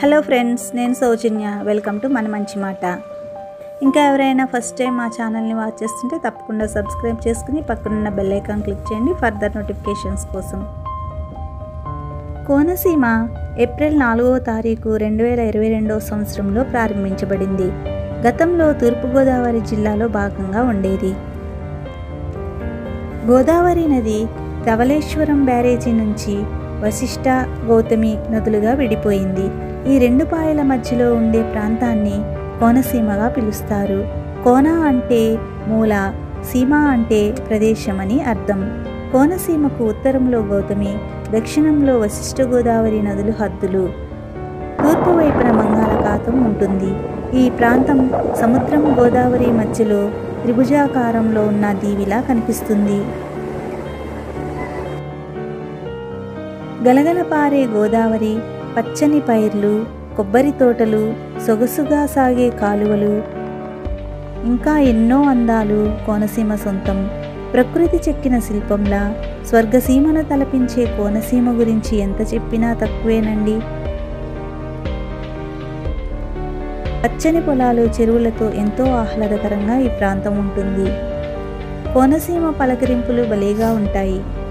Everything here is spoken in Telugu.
హలో ఫ్రెండ్స్ నేను సౌజన్య వెల్కమ్ టు మన మంచి మాట ఇంకా ఎవరైనా ఫస్ట్ టైం మా ఛానల్ని వాచ్ చేస్తుంటే తప్పకుండా సబ్స్క్రైబ్ చేసుకుని పక్కనున్న బెల్ ఐకాన్ క్లిక్ చేయండి ఫర్దర్ నోటిఫికేషన్స్ కోసం కోనసీమ ఏప్రిల్ నాలుగవ తారీఖు రెండు వేల ఇరవై రెండవ సంవత్సరంలో ప్రారంభించబడింది గతంలో తూర్పుగోదావరి జిల్లాలో భాగంగా ఉండేది గోదావరి నది ధవళేశ్వరం బ్యారేజీ నుంచి వశిష్ట గౌతమి నదులుగా విడిపోయింది ఈ రెండు పాయల మధ్యలో ఉండే ప్రాంతాన్ని కోనసీమగా పిలుస్తారు కోన అంటే మూల సీమ అంటే ప్రదేశమని అర్థం కోనసీమకు ఉత్తరంలో గౌతమి దక్షిణంలో వశిష్ట గోదావరి నదులు హద్దులు తూర్పు వైపున బంగాళాఖాతం ఉంటుంది ఈ ప్రాంతం సముద్రం గోదావరి మధ్యలో త్రిభుజాకారంలో ఉన్న దీవిలా కనిపిస్తుంది గలగల పారే గోదావరి పచ్చని పైర్లు కొబ్బరి తోటలు సొగసుగా సాగే కాలువలు ఇంకా ఎన్నో అందాలు కోనసీమ సొంతం ప్రకృతి చెక్కిన శిల్పంలా స్వర్గసీమను తలపించే కోనసీమ గురించి ఎంత చెప్పినా తక్కువేనండి పచ్చని పొలాలు చెరువులతో ఎంతో ఆహ్లాదకరంగా ఈ ప్రాంతం ఉంటుంది కోనసీమ పలకరింపులు భలేగా ఉంటాయి